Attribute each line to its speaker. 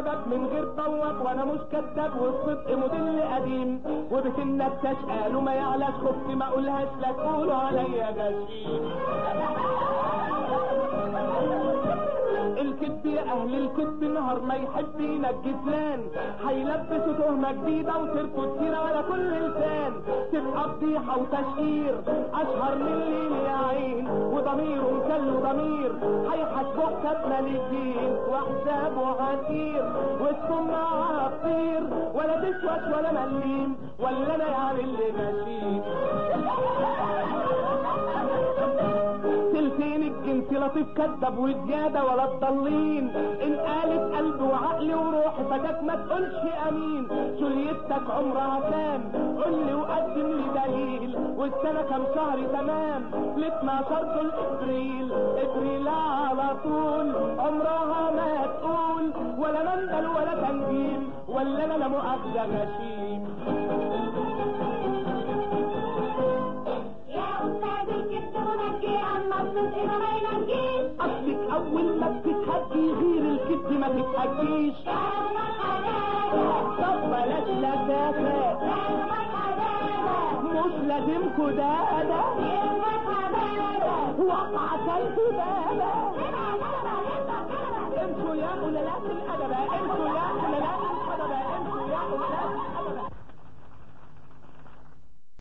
Speaker 1: سبب من غير طوق وانا مش كذاب والصدق موديل قديم وبيت النكاش قالوا ما يعلاش خفت ما اقولهاش لا تقولوا عليا غشيم الكذب يا اهل الكذب نهار ما يحب ينجي فلان هيلبسوا تهمه جديده وتركوا كتير على كل لسان تبقى فضيحه وتشهير اشهر من الليل يا عين وضمير ومكل ضمير هيحاسبوك كاب مليكين وحسابه عسير والسمعه هتطير ولا تشوش ولا مليم ولا انا يعني اللي ماشيين تلتين الجنس لطيف كذب وزيادة ولا تضلين ان قالت قلبي وعقلي وروحي فجاك ما تقولش امين شليتك عمرها كام قول لي وقدم لي دليل والسنة كام شهر تمام ل 12 دول ابريل ابريل على طول عمرها ما تقول ولا مندل ولا تنجيم ولا انا لا مؤاخذة غشيم
Speaker 2: يا أستاذ الكذب منجي أما الصدق ما ينجيش
Speaker 1: اصلك اول ما بتتهدي غير الكذب ما تتهديش
Speaker 2: كلامك حلاوة
Speaker 1: طب بلاش لسافة
Speaker 2: كلامك حلاوة
Speaker 1: مش لازم كدادة
Speaker 2: كلامك حلاوة
Speaker 1: وقع كلب بابا
Speaker 2: كده كده كده كده
Speaker 1: انتوا يا قلالات الادب